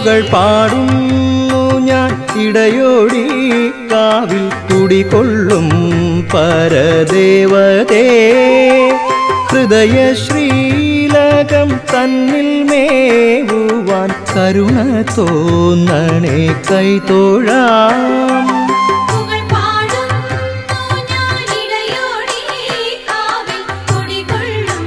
പുകൾ പാടുന്നു ഞാൻ ഇടയോടി കാവിൽ കുടികൊള്ളും പരദേവതേ ഹൃദയ ശ്രീലകം തന്നിൽ മേവുവാൻ കരുണ തോന്നണേ കൈത്തോഴാം പുകൾ പാടുന്നു ഞാൻ ഇടയോടി കാവിൽ കുടികൊള്ളും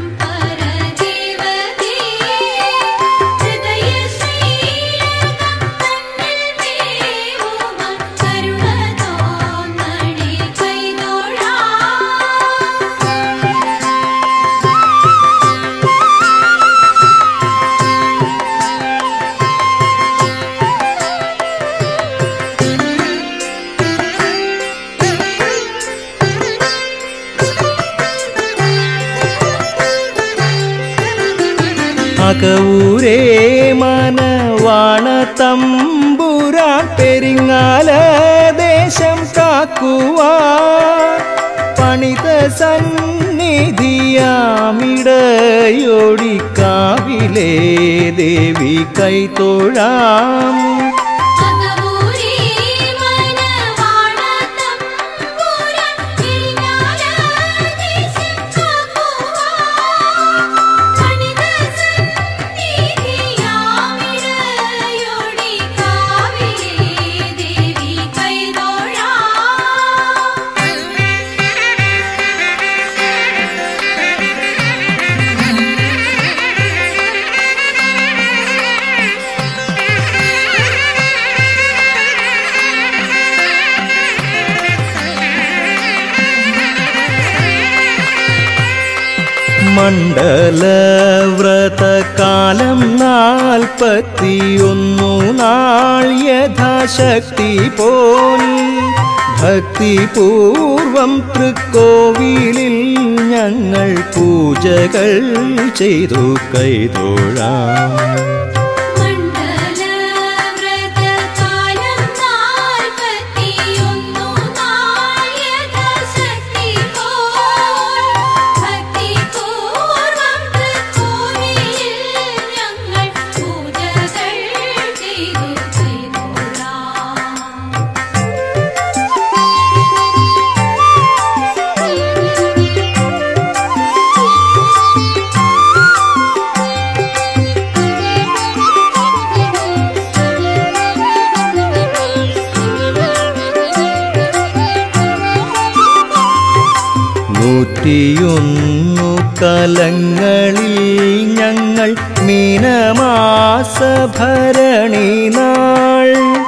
പരദേവതേ ഹൃദയ ശ്രീലകം തന്നിൽ മേവുവാൻ കരുണ തോന്നണേ കൈതൊഴാം അകവൂരേ മനവാണ തമ്പുരാൻ പെരിങ്ങാല ദേശം കാക്കുവാ പണിത സന്നിധിയാമിടയോടി കാവിലേ ദേവി കൈത്തോഴാം അകവൂരി മനവാണ തമ്പുരാൻ പെരിങ്ങാല ദേശം കാക്കുവാ പണിത സന്നിധിയാമിടയോടി കാവിലേ ദേവി കൈതൊഴാം മണ്ഡലവ്രതകാലം നാൽപ്പത്തിയൊന്നു നാൾ യഥാശക്തി പോൽ ഭക്തിപൂർവം തൃക്കോവിലിൽ ഞങ്ങൾ പൂജകൾ ചെയ്തു കൈതൊഴാം മണ്ഡലവ്രതകാലം നാൽപ്പത്തിയൊന്നു നാൾ യഥാശക്തി പോൽ ഭക്തിപൂർവം തൃക്കോവിലിൽ ഞങ്ങൾ പൂജകൾ ചെയ്തു കൈതൊഴാം നൂറ്റിയൊന്നു കലങ്ങളിൽ ഞങ്ങൾ മീനമാസഭരണി നാൾ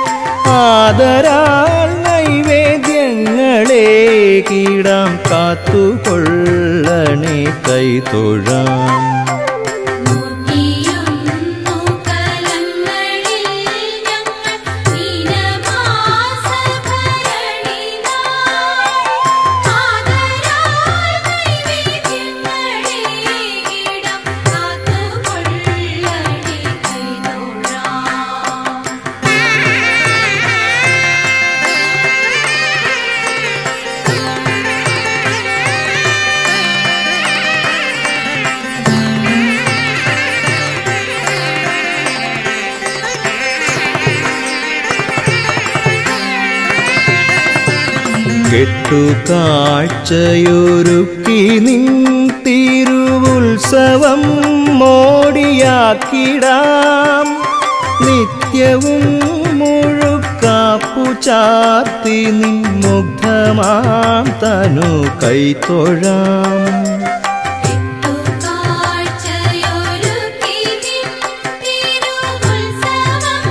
ആദരാൽ നൈവേദ്യങ്ങളെ കീടാം കാത്തുകൊള്ളണേ കൈതൊഴാം നൂറ്റിയൊന്നു കലങ്ങളിൽ ഞങ്ങൾ മീനമാസഭരണി ആദരാൽ നൈവേദ്യങ്ങളെ ഇടം കാത്തുകൊള്ളണേ കൈതൊഴാം കെട്ടുകാഴ്ചയൊരുക്കി നിൻ തിരുവുത്സവം മോടിയാക്കിടാം നിത്യവും മുഴുക്കാപ്പു ചാർത്തി നിൻ മുഗ്ധമാം തനു കൈത്തൊഴാം കാഴ്ചയൊരുക്കി നിൻ തിരുവുത്സവം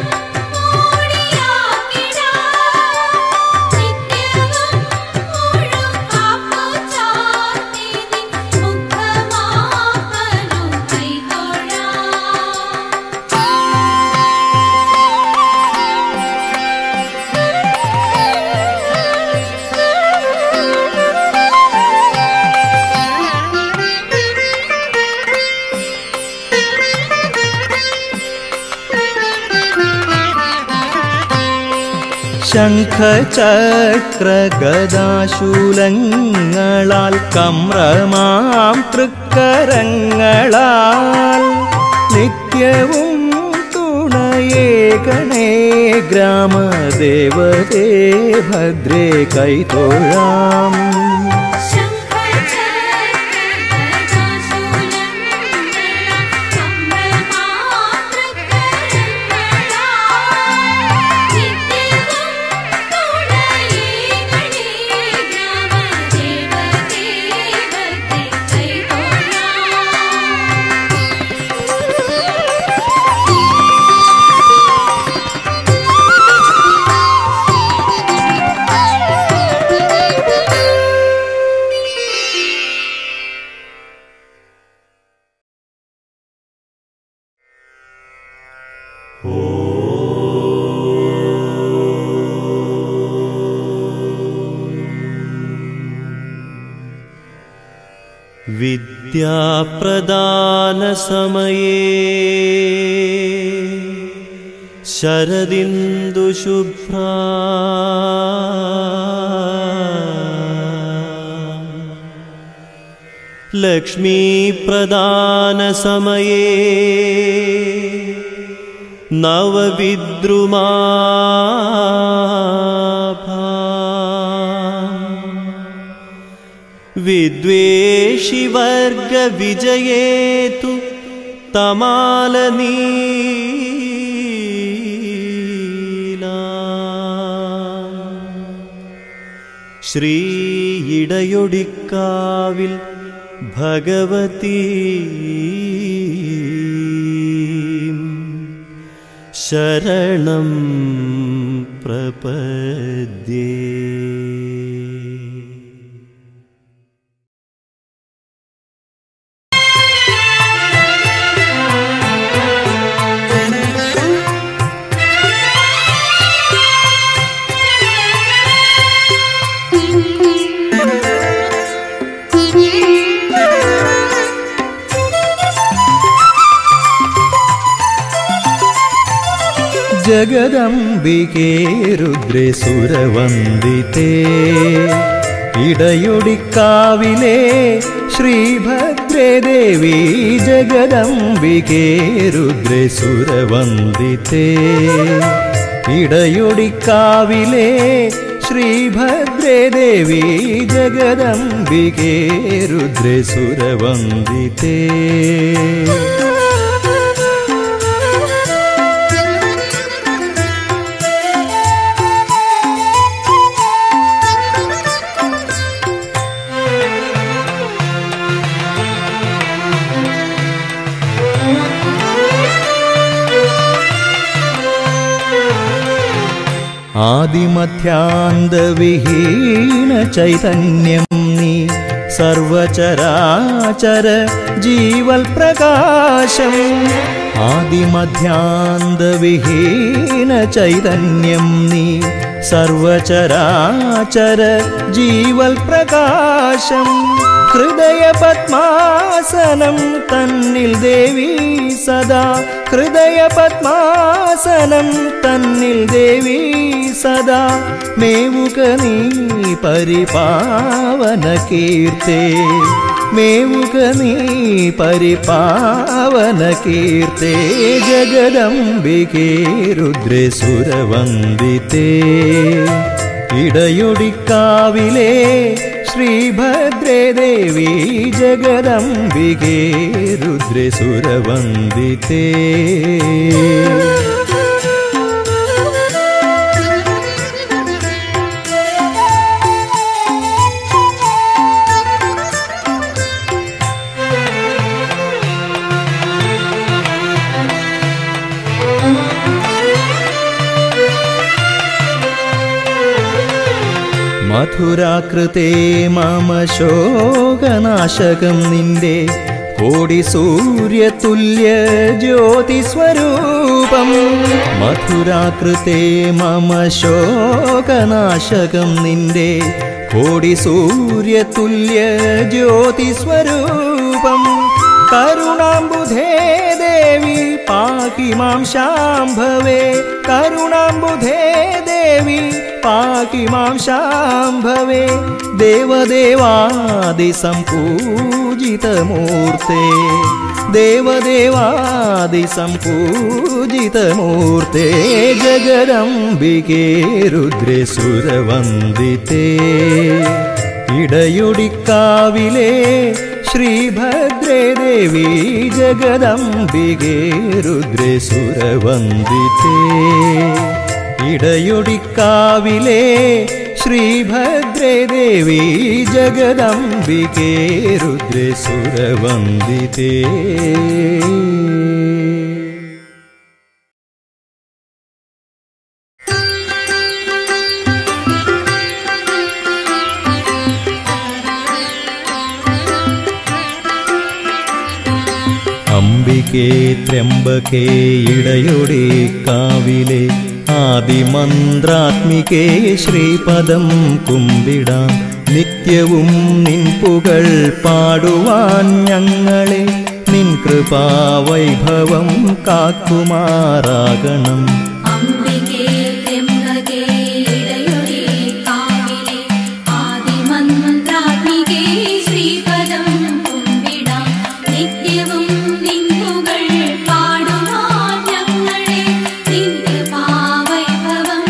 മോടിയാക്കിടാം നിത്യവും മുഴുക്കാപ്പു ചാർത്തി നിൻ മുഖമാക്കനു കൈതൊഴാം ശംഖചക്രഗദാശൂലങ്ങളാൽ കമ്രമാം തൃക്കരങ്ങളാൽ നിത്യവും തുണയേ കരുണേ ഗ്രാമദേവതേ ഭദ്രേ കൈതൊഴാം विद्याप्रदानसमये शरदिन्दुशुभ्रा लक्ष्मीप्रदानसमये नवविद्रुमाभा विद्वेषिवर्गविजयेतु तमालनीला ശ്രീയിടയൊടിക്കാവിൽ ഭഗവതി ശരണം പ്രപദ്യേ ജഗദംബികേ രുദ്രേ സുരവന്ദിതേ ഇടയൊടിക്കാവിലെ ശ്രീഭദ്രേ ദേവി ജഗദംബികേ രുദ്രേ സുരവന്ദിതേ ഇടയൊടിക്കാവിലെ ശ്രീഭദ്രേ ദേവി ജഗദംബികേ രുദ്രേ സുരവന്ദിതേ ആദിമധ്യാന്തവിഹീന ചൈതന്യം നീ സർവചരാചര ജീവൽ പ്രകാശം ആദിമധ്യാന്തവിഹീന ചൈതന്യം നീ സർവചരാചര ജീവൽ പ്രകാശം ഹൃദയ പത്മാസനം തന്നിൽ ദേവി സദാ ഹൃദയ പത്മാസനം തന്നിൽ ദേവി സദാ മേവുക നീ പരിപാവന കീർത്തേ മേവുക നീ പരിപാവന കീർത്തേ ജഗദംബികേ രുദ്രേ സുരവന്ദിതേ ഇടയൊടിക്കാവിലെ ശ്രീഭദ്രേ ദേവി ജഗദംബികേ രുദ്രേ സുരവന്ദിതേ മധുരാകൃതേ മമ ശോകനാശകം നിന്റെ കോടി സൂര്യതുല്യ ജ്യോതിസ്വരൂപം മധുരാകൃതേ മമ ശോകനാശകം നിന്റെ കോടി സൂര്യതുല്യ ജ്യോതിസ്വരൂപം കരുണാംബുധേ ദേവി പാഹി മാം ശാംഭവേ കരുണാംബുധേ ദേവി പാഹി മാം ശാംഭവേ ദേവദേവാദിസംപൂജിതമൂർത്തേ ദേവദേവാദിസംപൂജിതമൂർത്തേ ജഗദംബികേ രുദ്രേ സുരവന്ദിതേ ഇടയൊടിക്കാവിലെ ശ്രീഭദ്രേ ദേവി ജഗദംബികേ രുദ്രേ സുരവന്ദിതേ ഇടയൊടിക്കാവിലെ ശ്രീഭദ്രേ ദേവി ജഗദംബികേ രുദ്രേ സുരവന്ദിതേ അംബികേ ത്രയംബകേ ഇടയൊടി കാവിലെ ആദിമന്ത്രാത്മികേ ശ്രീപദം കുമ്പിടാം നിത്യവും നിൻ പുകൾ പാടുവാൻ ഞങ്ങളെ നിൻ കൃപാവൈഭവം കാക്കുമാറാകണം അംബികേ ത്ര്യംബകേ ഇടയൊടി കാവിലെ ആദിമന്ത്രാത്മികേ ശ്രീപദം കുമ്പിടാം നിത്യവും നിന്നുകൾ പാടുവാൻ ഞങ്ങളെ നിന്റെ പാവൈഭവം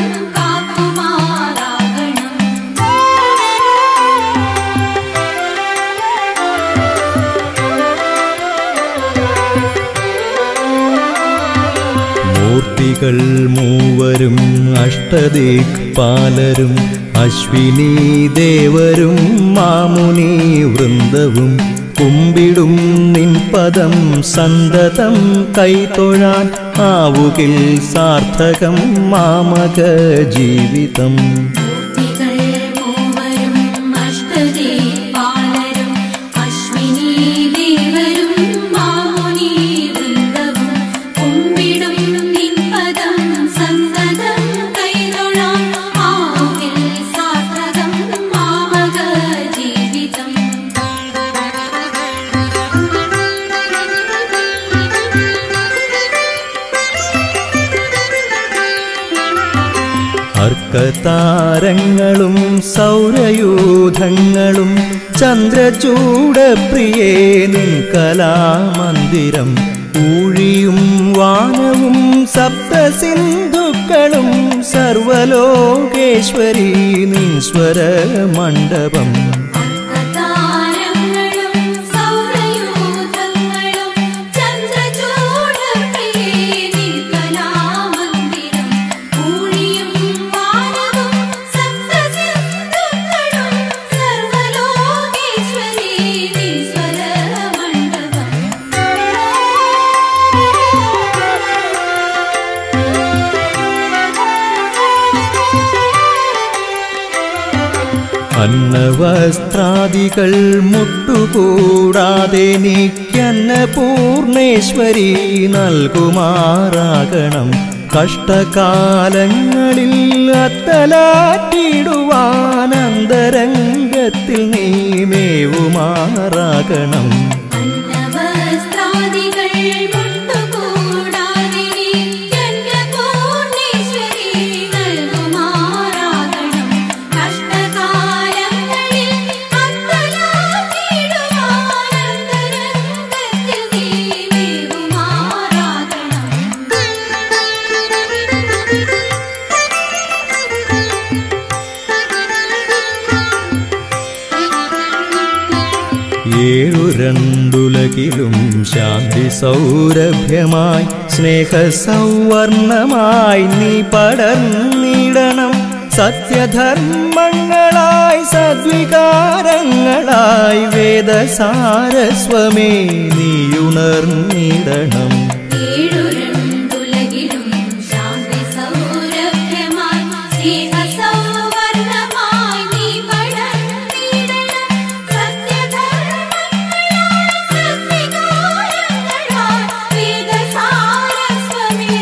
മൂർത്തികൾ മൂവരും അഷ്ടദിക് പാലരും അശ്വിനി ദേവരും മാമുനി വൃന്ദവും കുമ്പിടും നിൻ പദം സന്തതം കൈതൊഴാൻ ആവുകിൽ സാർത്ഥകം മാമക ജീവിതം മൂർത്തികൾ മൂവരും അഷ്ടദേ പാലരും അശ്വിനി ദേവരും മാമുനി വൃന്ദവും കുമ്പിടും നിൻ പദം സന്തതം കൈതൊഴാം ആകിൽ സാർത്ഥകം മാമക ജീവിതം അർക്കതാരങ്ങളും സൗരയൂഥങ്ങളും ചന്ദ്രചൂടപ്രിയേ നിൻ കലാമന്ദിരം ഊഴിയും വാനവും സപ്തസിന്ധുക്കളും സർവലോകേശ്വരി നിൻ സ്വരമണ്ഡപം താരങ്ങളും സൗരയൂഥങ്ങളും ചന്ദ്രചൂഡപ്രിയേ നിൻകലാമന്ദിരം ഊഴിയും വാനവും സപ്തസിന്ധുക്കളും സർവലോകേശ്വരി നിൻ അന്നവസ്ത്രാദികൾ മുട്ടുകൂടാതെ നീക്കന്നപൂർണേശ്വരി നൽകുമാറാകണം കഷ്ടകാലങ്ങളിൽ അത്തലാറ്റിടുവാനന്തരംഗത്തിൽ നീ മേവുമാറാകണം അന്നവസ്ത്രാദികൾ മുട്ടുകൂടാതെ പൂർണേശ്വരി നൽകുമാറാകണം കഷ്ടകാലങ്ങളിൽ അന്തലാക്കിടുവാനന്തരംഗത്തിൽ നീ ഏഴു രണ്ടുലകിലും ശാന്തി സൗരഭ്യമായി സ്നേഹ സൗവർണമായി നീ പടർന്നിടണം സത്യധർമ്മങ്ങളായി സദ്വികാരങ്ങളായി വേദസാരസ്വമേ നീയുണർന്നിടണം ഏഴുരണ്ടുലകിലും ശാന്തി സൗരഭ്യമായി സ്നേഹ സൗവർണമായി നീ പടർന്നിടണം സത്യധർമ്മങ്ങളായി സത്വികാരങ്ങളായി വേദസാരസ്വമേ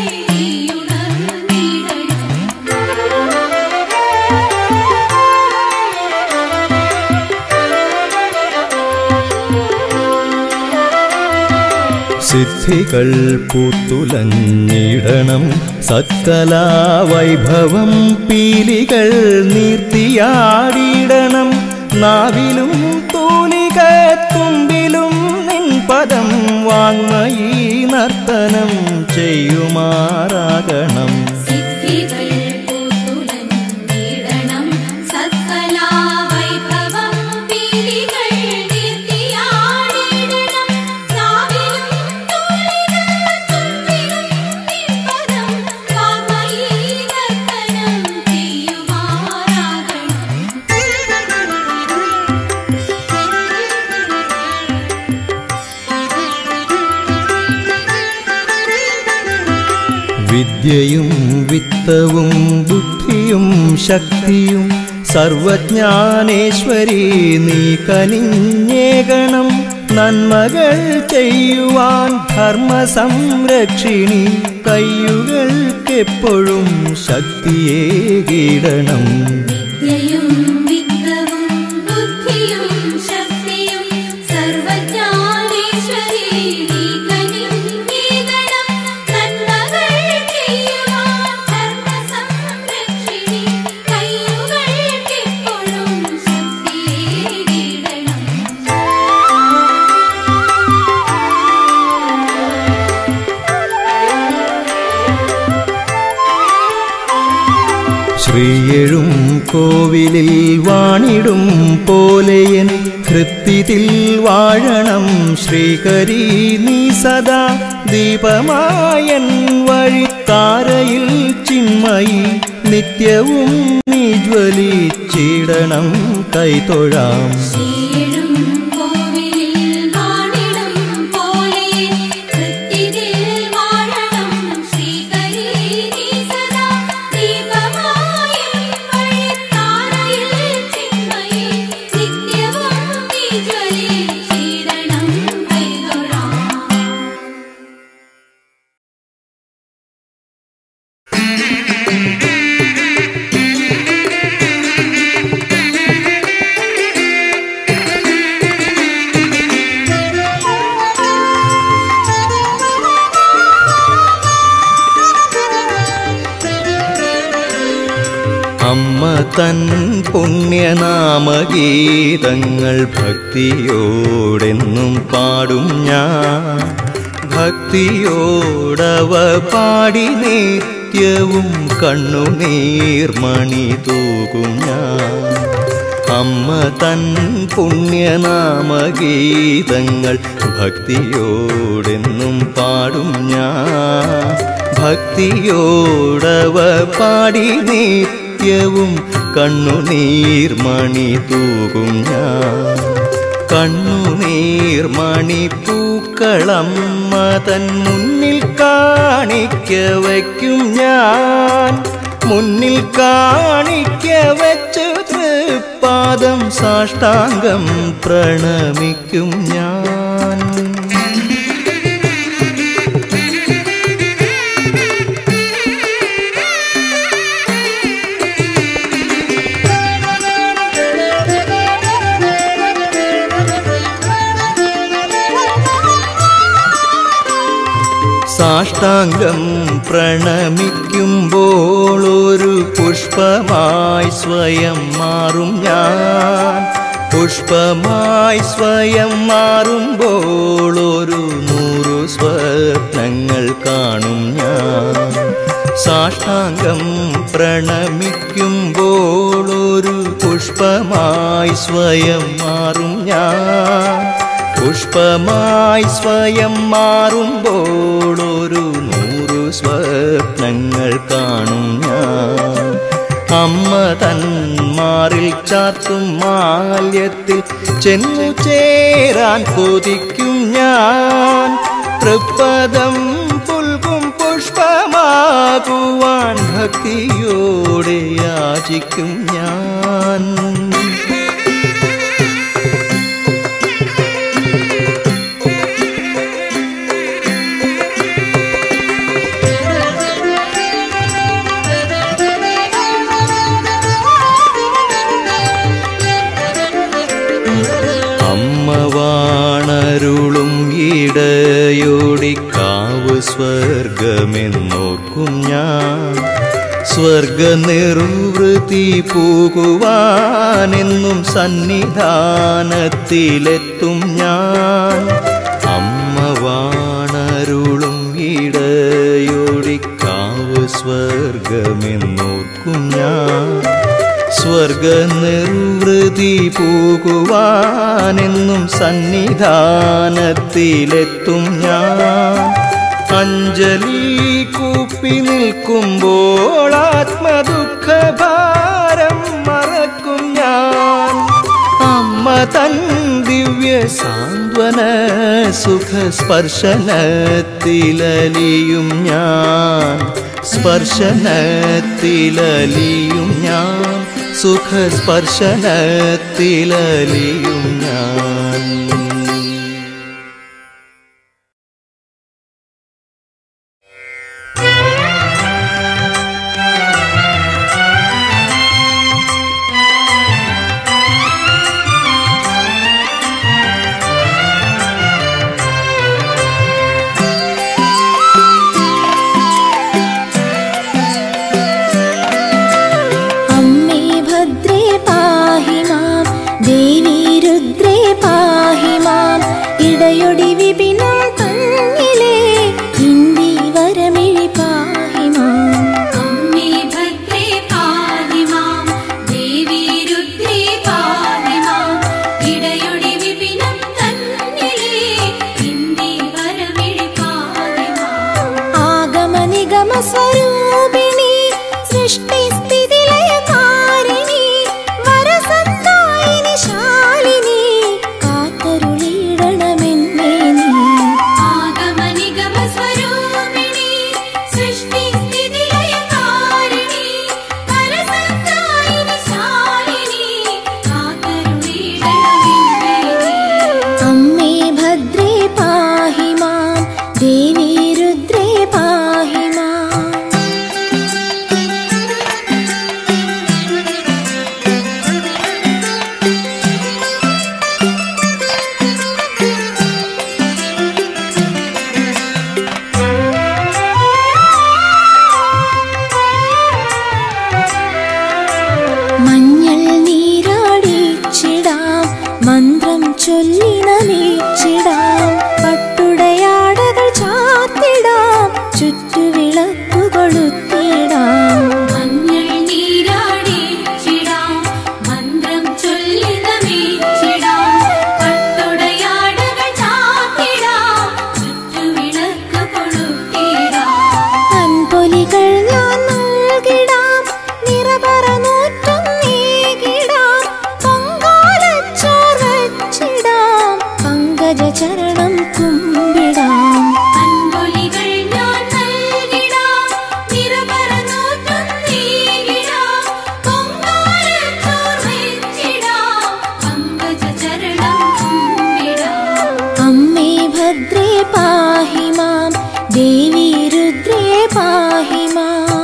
സിദ്ധികൾ പൂത്തുലഞ്ഞിടണം സത്കലാവൈഭവം പീലികൾ നീർത്തിയാടിയിടണം നാവിലും തൂലിക തുമ്പിലും നിൻ പദം വാങ്മയീ നർത്തനം ചെയ്യുമാറാകണം സിദ്ധികൾ പൂത്തുലഞ്ഞിടണം സത്കലാവൈഭവം പീലികൾ കീർത്തിയാടിടണം നാവിലും തുള്ളികൾ തുമ്പിലും നിൻപദം വാഗ്മയീ നർത്തനം ചെയ്യുമാറാകണം വിദ്യയും വിത്തവും ബുദ്ധിയും ശക്തിയും സർവജ്ഞാനേശ്വരി നീ കനിഞ്ഞേകണം നന്മകൾ ചെയ്യുവാൻ ധർമ്മ സംരക്ഷിണി കയ്യുകൾക്കെപ്പോഴും ശക്തിയേകിടണം വിദ്യയും വിത്തവും ബുദ്ധിയും ശക്തിയും സർവജ്ഞാനേശ്വരി നീ കനിഞ്ഞിടണം നന്മകൾ ചെയ്യുവാൻ ധർമ്മ സംരക്ഷിണി കയ്യുകൾക്കെപ്പോഴും ശക്തിയേകിടണം ശ്രീയെഴും കോവിലിൽ വാണിടും പോലെയൻ ഹൃത്തിതിൽ വാഴണം ശ്രീകരി നീ സദാ ദീപമായൻ വഴിത്താരയിൽ ചിന്മയി നിത്യവും നീ ജ്വലിച്ചിടണം കൈതൊഴാം ശ്രീഴും കോവിലിൽ വാണിടും പോലെ കൃത്യത്തിൽ വാഴണം ശ്രീകരി നീ സദാ ദീപമായും വഴിത്താരയിൽ ചിന്മയി നിത്യവും നീ ജ്വലിച്ചിടണം കൈതൊഴാം അമ്മ തൻ പുണ്യനാമഗീതങ്ങൾ ഭക്തിയോടെന്നും പാടും ഞാൻ ഭക്തിയോടവ പാടി നിത്യവും കണ്ണുനീർമണി തൂകും ഞാൻ അമ്മ തൻ പുണ്യനാമഗീതങ്ങൾ ഭക്തിയോടെന്നും പാടും ഞാൻ ഭക്തിയോടവ പാടി നിത്യവും കണ്ണുനീർമണി തൂകും ഞാൻ കണ്ണുനീർമണി പൂക്കളമ്മ തൻ മുന്നിൽ കാണിക്ക വയ്ക്കും ഞാൻ മുന്നിൽ കാണിക്ക വെച്ച് തൃപ്പാദം സാഷ്ടാംഗം പ്രണമിക്കും ഞാൻ സാഷ്ടാംഗം പ്രണമിക്കുമ്പോൾ ഒരു പുഷ്പമായി സ്വയം മാറും ഞാൻ പുഷ്പമായി സ്വയം മാറുമ്പോൾ ഒരു നൂറു സ്വപ്നങ്ങൾ കാണും ഞാൻ സാഷ്ടാംഗം പ്രണമിക്കുമ്പോൾ ഒരു പുഷ്പമായി സ്വയം മാറും ഞാൻ പുഷ്പമായി സ്വയം മാറുമ്പോൾ ഒരു നൂറു സ്വപ്നങ്ങൾ കാണും ഞാൻ അമ്മ തന്മാറിൽ ചാർത്തും മാല്യത്തിൽ ചെന്നു ചേരാൻ കൊതിക്കും ഞാൻ തൃപ്പദം പുൽകും പുഷ്പമാകുവാൻ ഭക്തിയോടെ യാചിക്കും ഞാൻ അമ്മ വാണരുളും ഇടയോടിക്കാവ് സ്വർഗമെന്നോർക്കും ഞാൻ സ്വർഗ നിർവൃത്തി പോകുവാനെന്നും സന്നിധാനത്തിലെത്തും ഞാൻ അമ്മ വാ സ്വർഗനിർവൃതി പോകുവാനെന്നും സന്നിധാനത്തിലെത്തും ഞാൻ അഞ്ജലി കൂപ്പി നിൽക്കുമ്പോൾ ആത്മദുഃഖഭാരം മറക്കും ഞാൻ അമ്മ തൻ ദിവ്യ സാന്ത്വന സുഖ സ്പർശനത്തിലലിയും ഞാൻ സ്പർശനത്തിലലിയും ഞാൻ സുഖ സ്പർശനത്തിലലിയും ഞാൻ അമ്മേ ഭദ്രേ പാഹി മാം ദേവി രുദ്രേ പാഹി മാം ഇടയൊടി വിപിനം തന്നിലേ ഇന്ദി വരമിഴി പാഹി മാം അമ്മേ ഭദ്രേ പാഹി മാം ദേവി രുദ്രേ പാഹി മാം ഇടയൊടി വിപിനം തന്നിലേ ഇന്ദി വരമിഴി പാഹി മാം ആഗമ നിഗമ സ്വരൂപിണി സൃഷ്ടി സ്ഥിതി ലയകാരിണി വരസന്തായിനി ശാലിനി കാത്തരുളിയിടണമെന്നേ നീ ആഗമനിഗമ സ്വരൂപിണി സൃഷ്ടി സ്ഥിതി ലയകാരിണി പരസത്തായിനി ശാലിനി കാത്തരുളിയിടണമെന്നേ നീ അമ്മേ ഭദ്രേ പാഹി മാം ദേവി രുദ്രേ പാഹി മാം മഞ്ഞൾ നീരാടിച്ചിടാം മന്ത്രം ചൊല്ലി നമിച്ചിടാം പട്ടുടയാടകൾ ചാത്തിടാം ചുറ്റുവിളക്കുകൊളുത്തിടാം മഞ്ഞൾ നീരാടിച്ചിടാം മന്ത്രം ചൊല്ലി നമിച്ചിടാം പട്ടുടയാടകൾ ചാത്തിടാം ചുറ്റുവിളക്ക് കൊളുത്തിടാം അൻപൊലികൾ ഞാൻ നൽകിടാം നിറപറ നൂറ്റും നീകിടാം പൊങ്കാലച്ചോർ വച്ചിടാം പങ്കജ ചരണം കുമ്പിടാം അൻപൊലികൾ ഞാൻ നൽകിടാം നിറപറനൂറ്റും നീകിടാം പൊങ്കാലച്ചോർ വെച്ചിടാം പങ്കജചരണം കുമ്പിടാം അമ്മേ ഭദ്രേ പാഹി മാം ദേവി രുദ്രേ പാഹി മാം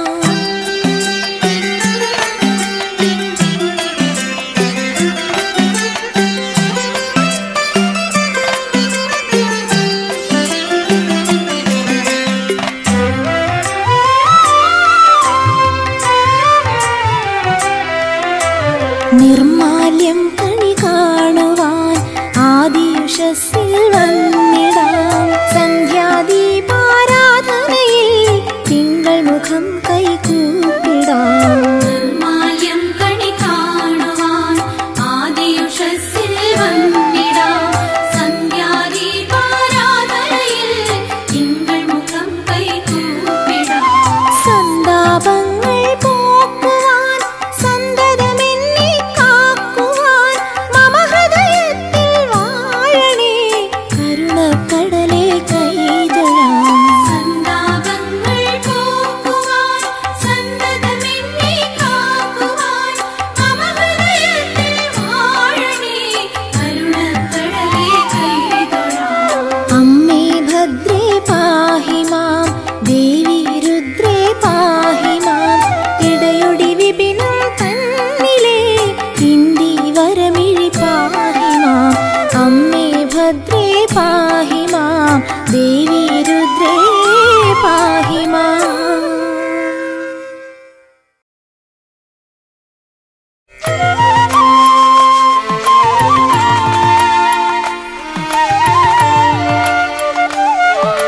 നിർമാല്യം കണി കാണുവാൻ ആദിയുഷസ്സിൽ വന്നിടാം സന്ധ്യാദീപാരാധനയിൽ തിങ്കൾ മുഖം കൈകൂപ്പിടാം നിർമാല്യം കണി കാണുവാൻ ആദിയുഷസ്സിൽ വന്നിടാം സന്ധ്യാദീപാരാധനയിൽ തിങ്കൾ മുഖം കൈകൂപ്പിടാം സന്താപങ്ങൾ പോക്കുവാൻ സന്തതമെന്നെ കാക്കുവാൻ മമ ഹൃദയത്തിൽ വാഴണേ കരുണക്കടലേ കൈതൊഴാം സന്താപങ്ങൾ പോക്കുവാൻ സന്തതമെന്നെ കാക്കുവാൻ മമ ഹൃദയത്തിൽ വാഴണേ കരുണക്കടലേ കൈതൊഴാം അമ്മേ ഭദ്രേ പാഹി മാം ദേവി രുദ്രേ പാഹി മാം ഇടയൊടി വിപിനം തന്നിലേ ഇന്ദി വരമിഴി പാഹി മാം അമ്മേ ഭദ്രേ പാഹി മാം ദേവി രുദ്രേ പാഹി മാം ും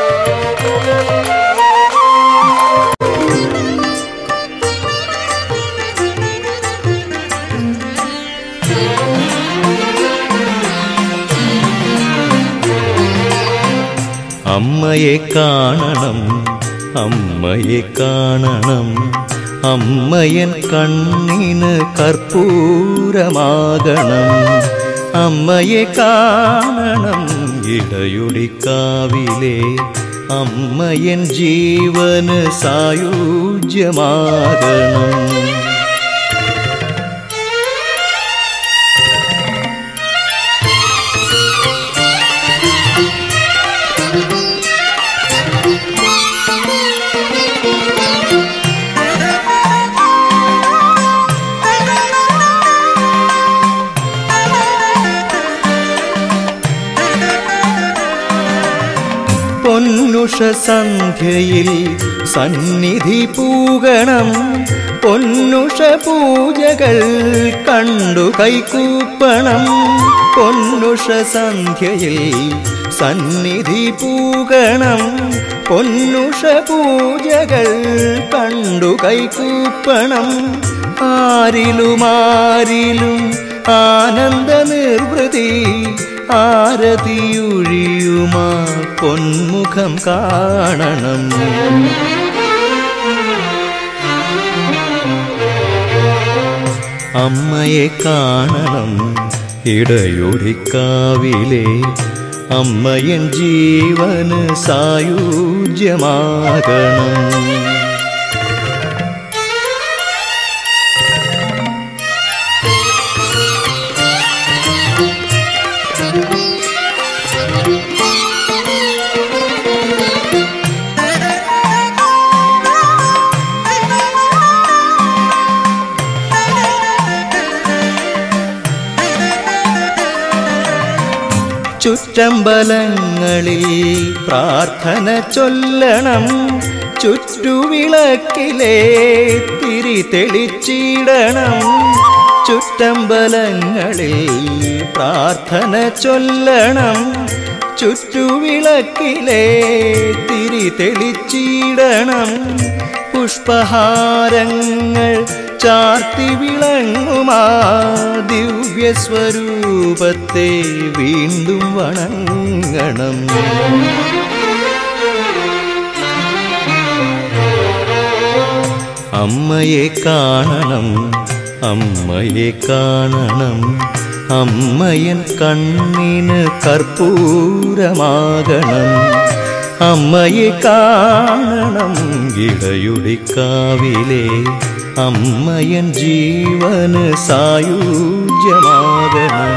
അമ്മയെ കാണണം അമ്മയെ കാണണം അമ്മയൻ കണ്ണിന് കർപ്പൂരമാകണം അമ്മയെ കാണണം ഇടയുടിക്കാവിലെ അമ്മയൻ ജീവന് സായുജ്യമാകണം പൊന്നുഷ സന്ധ്യയിൽ സന്നിധി പൂകണം പൊന്നുഷ പൂജകൾ കണ്ടു കൈകൂപ്പണം പൊന്നുഷ സന്ധ്യയിൽ സന്നിധി പൂകണം പൊന്നുഷ പൂജകൾ കണ്ടു കൈകൂപ്പണം ആരിലുമാരിലും ആനന്ദ നിർവൃതി ആരതിയൊഴിയുമാ പൊന്മുഖം കാണണം അമ്മയെ കാണണം ഇടയൊടിക്കാവിലെ അമ്മയൻ ജീവന് സായുജ്യമാകണം ചുറ്റമ്പലങ്ങളിൽ പ്രാർത്ഥന ചൊല്ലണം ചുറ്റുവിളക്കിലെ തിരി തെളിച്ചിടണം ചുറ്റമ്പലങ്ങളിൽ പ്രാർത്ഥന ചൊല്ലണം ചുറ്റുവിളക്കിലെ തിരി തെളിച്ചിടണം പുഷ്പഹാരങ്ങൾ ചാർത്തി വിളങ്ങുമാ ദിവ്യസ്വരൂപത്തെ വീണ്ടും വണങ്ങണം അമ്മയെ കാണണം അമ്മയെ കാണണം അമ്മയൻ കണ്ണിന് കർപ്പൂരമാകണം അമ്മയെ കാണണം ഇടയുടിക്കാവിലെ അമ്മയൻ ജീവന് സായുജ്യമാകണം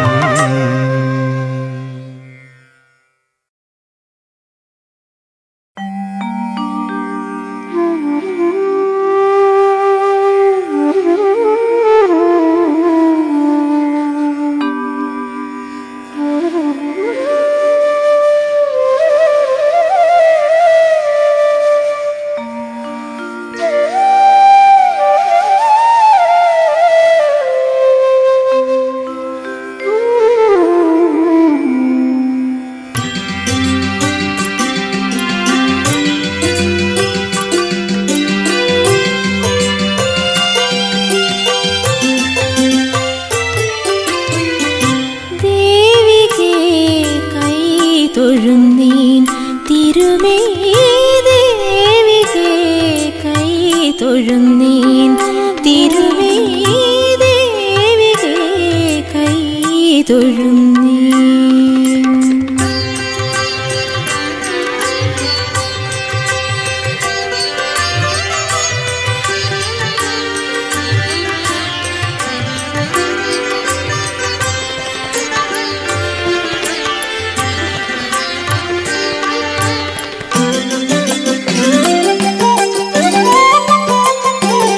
ദേവികേ കൈ തൊഴുന്നീൻ തിരുമേ ദേവികേ കൈ തൊഴുന്നീൻ തിരുമേ ദേവികേ കൈ തൊഴുന്നീൻ ും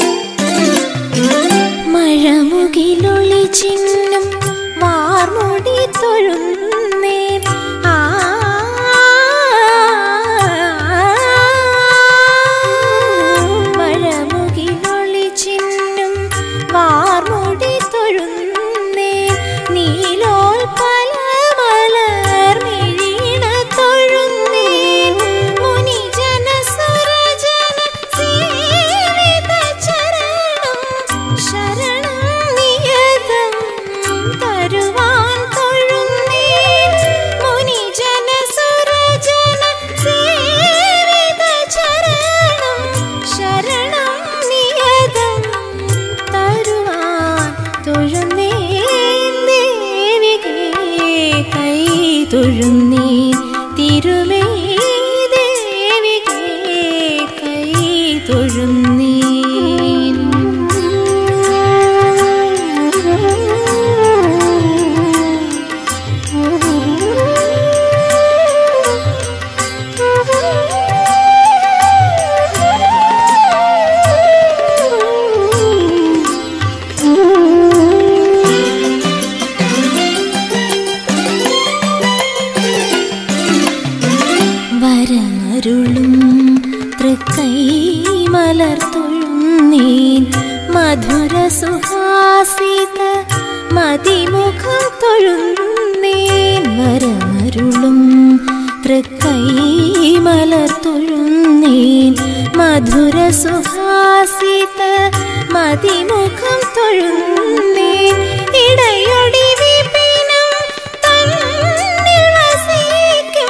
വരമരുളും തൃക്കൈ മലർത്തുഴുന്നീൻ മധുര സുഹാസിത മതിമുഖം തൊഴുന്നീൻ വരമരുളും തൃക്കൈ മലർത്തുഴുന്നീൻ മധുര സുഹാസിത മതിമുഖം തൊഴുന്നീൻ ഇടയൊടി വിപിനം തന്നിൽ വസിക്കും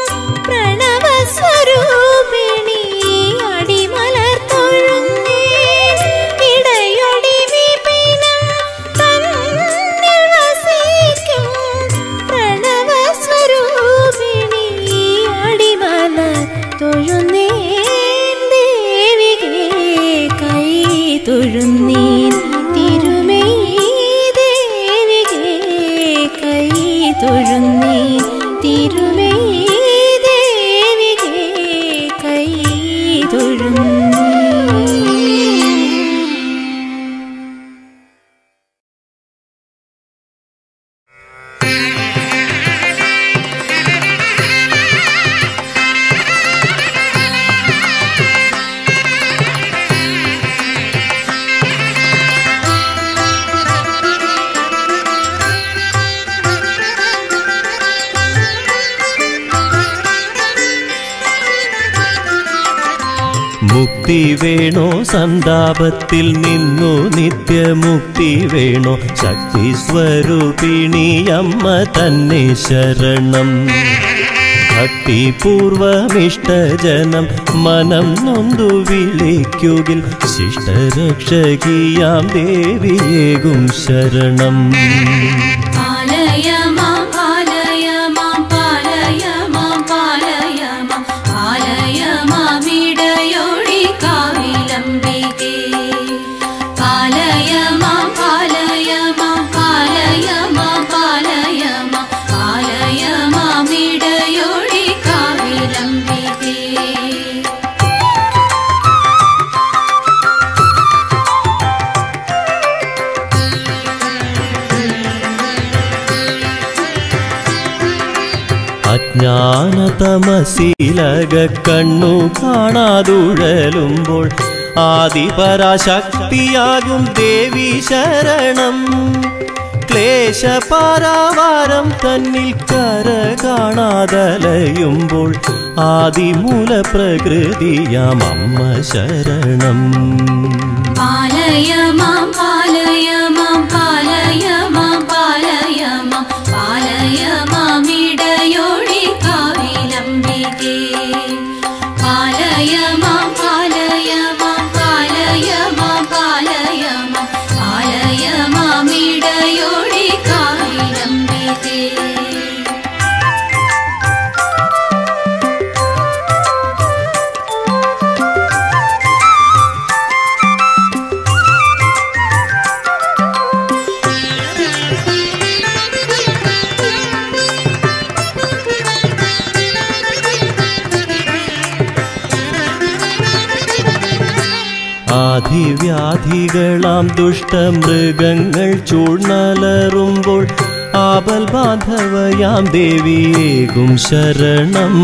പ്രണവസ്വരൂപിണി അടിമലർ തൊഴുന്നീൻ ഇടയൊടി വിപിനം തന്നിൽ വസിക്കും പ്രണവസ്വരൂപിണി അടിമലർ തൊഴുന്നേൻ ദേവികേ കൈ തൊഴുന്നീൻ തിരുമേ ദേവികേ കൈ തൊഴുന്നീൻ തിരുമേ ദേവികേ കൈ തൊഴുന്നീൻ മുക്തി വേണോ സന്താപത്തിൽ നിന്നു നിത്യമുക്തി വേണോ ശക്തി സ്വരൂപിണി അമ്മ തന്നെ ശരണം ഭക്തിപൂർവമിഷ്ടജനം മനം നൊന്തു വിളിക്കുകിൽ ശിഷ്ടരക്ഷകിയാം ദേവിയേകും ശരണം പാലയ മാം പാലയ മാം പാലയ മാം പാലയ മാം പാലയ മാമിടയോടി കാവിലംബികേ പാലയ മാം പാലയ മാം പാലയ മാം പാലയ മാം പാലയ മാമിടയോടി കാവിലംബികേ അജ്ഞാനതമശീലക കണ്ണു കാണാതുഴലുമ്പോൾ ആദിപരാശക്തിയാകും ദേവി ശരണം ക്ലേശപാരാവാരം തന്നിൽ കര കാണാതലയുമ്പോൾ ആദിമൂല പ്രകൃതിയാം അമ്മ ശരണം പാലയ മാം പാലയ മാം പാലയ മാം പാലയ മാം പാലയ മാമിടയോടി കാവിലംബികേ പാലയ മാം പാലയ മാം പാലയ മാം പാലയ മാം പാലയ മാമിടയോടി കാവിലംബികേ ആധിവ്യാധികളാം ദുഷ്ടമൃഗങ്ങൾ ചൂഴ്ന്നലറുമ്പോൾ ആപൽ ബാന്ധവയാം ദേവിയേകും ശരണം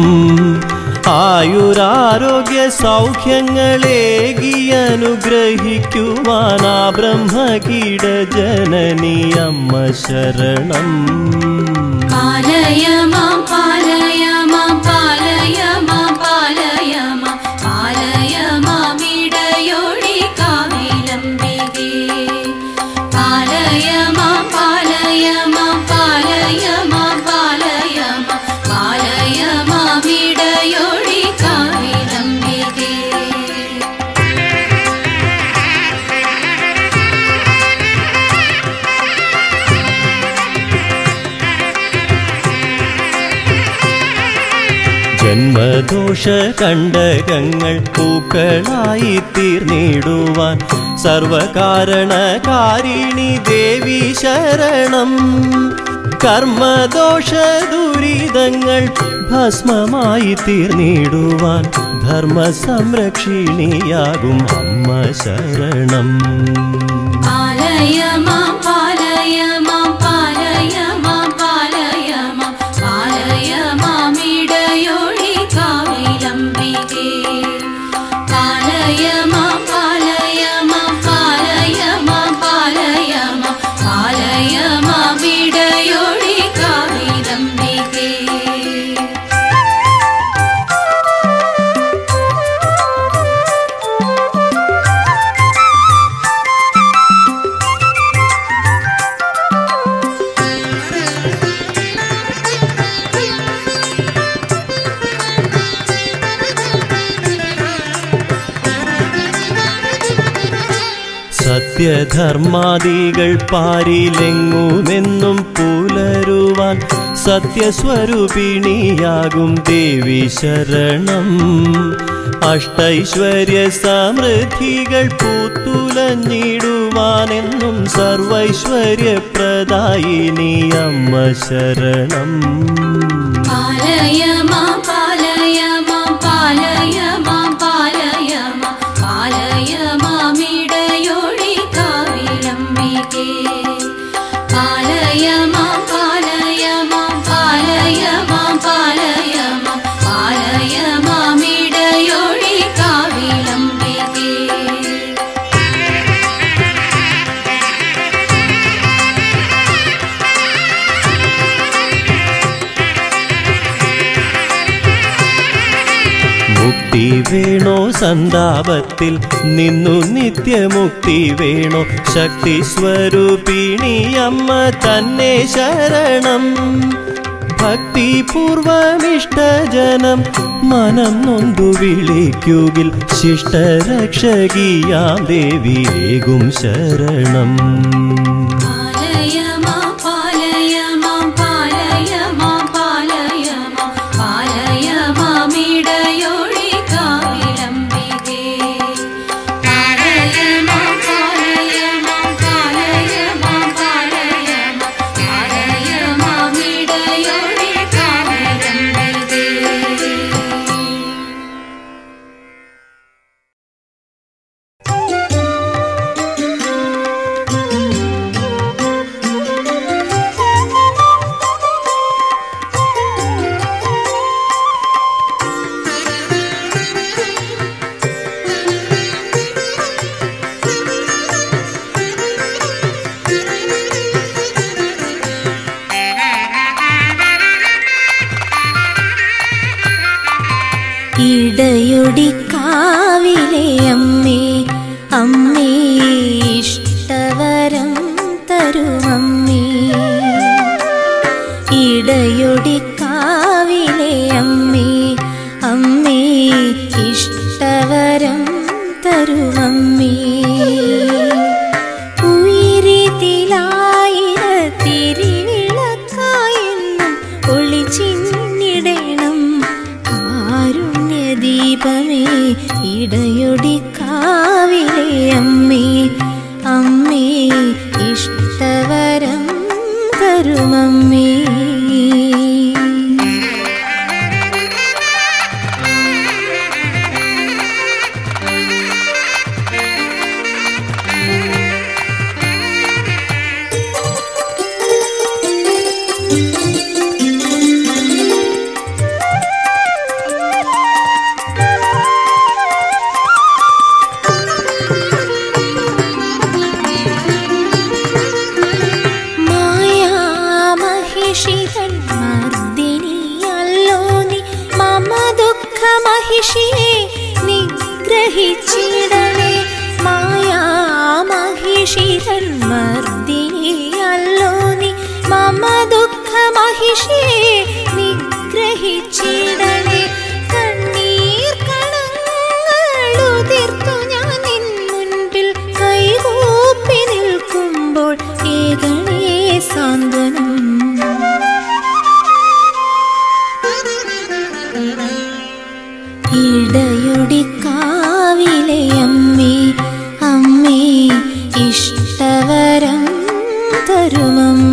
ആയുരാരോഗ്യ സൗഖ്യങ്ങളേകി അനുഗ്രഹിക്കുവാൻ ആ ബ്രഹ്മകീട ജനനി അമ്മ ശരണം പാലയ മാം പാലയ മാം പാലയ മാം പാലയ മാം പാലയ മാമിടയോടി കാവിലംബികേ പാലയ മാം പാലയ മാം പാലയ മാം പാലയ മാം പാലയ മാമിടയോടി കാവിലംബികേ ജന്മദോഷ കണ്ടകങ്ങൾ പൂക്കളായി തീർന്നിടുവാൻ സർവകാരണകാരിണി ദേവി ശരണം കർമ്മദോഷ ദുരിതങ്ങൾ ഭസ്മമായി തീർന്നിടുവാൻ ധർമ്മ സംരക്ഷിണിയാകും അമ്മ ശരണം പാലയ മാം പാലയ മാം പാലയ മാം പാലയ മാം പാലയ മാമിടയോടി കാവിലംബികേ സത്യധർമാദികൾ പാരിലെങ്ങുമെന്നും പുലരുവാൻ സത്യസ്വരൂപിണിയാകും ദേവി ശരണം അഷ്ടൈശ്വര്യ സമൃദ്ധികൾ പൂത്തുലഞ്ഞിടുവാനെന്നും സർവൈശ്വര്യപ്രദായിനി അമ്മ ശരണം പാലയ മാം പാലയ മാം പാലയ മാം പാലയ മാം പാലയ മാമിടയൊഴി കാവിലംബികേ പാലയ മാം പാലയ മാം പാലയ മാം പാലയ മാം പാലയ മാമിടയൊഴി കാവിലംബികേ മുക്തി വേണോ സന്താപത്തിൽ നിന്നു നിത്യമുക്തി വേണോ ശക്തി സ്വരൂപിണി അമ്മ തന്നെ ശരണം ഭക്തിപൂർവമിഷ്ടജനം മനം നൊന്തു വിളിക്കുകിൽ ശിഷ്ടരക്ഷകിയാം ദേവിയേകും ശരണം പാലയ മാം പാലയ മാം പാലയ മാം പാലയ മാം പാലയ മാമിടയൊഴി കാവിലംബികേ പാലയ മാം പാലയ മാം പാലയ മാം പാലയ മാം പാലയ മാമിടയൊഴി കാവിലംബികേ ഇടയൊടി കാവിലെ അമ്മേ അമ്മേ ഇഷ്ടവരം തരുമമ്മേ ഇടയൊടി കാവിലെ അമ്മേ അമ്മേ ഇഷ്ടവരം തരുമമ്മേ ഉയരിതിലായിരത്തിരിവിളക്കായെന്നും ഒളിച്ചിന്നിടണം കാരുണ്യദീപമേ ഇടയൊടി കാവിലെ അമ്മേ അമ്മേ ഇഷ്ടവരം തരുമമ്മേ മായാമഹിഷിതൻ മർദിനിയല്ലോ നീ മമ ദുഃഖമഹിഷിയെ നിഗ്രഹിച്ചിടണേ മായാമഹിഷിതൻ മർദിനിയല്ലോ നീ മമ ദുഃഖമഹിഷിയെ നിഗ്രഹിച്ചിടണേ കണ്ണീർ കണങ്ങളുതിർത്തു ഞാൻ നിൻ മുൻപിൽ കൈകൂപ്പി നിൽക്കുമ്പോൾ ഏകണേ സാന്ത്വനം ഇടയൊടി കാവിലെ അമ്മേ അമ്മേ ഇഷ്ടവരം തരുമമ്മേ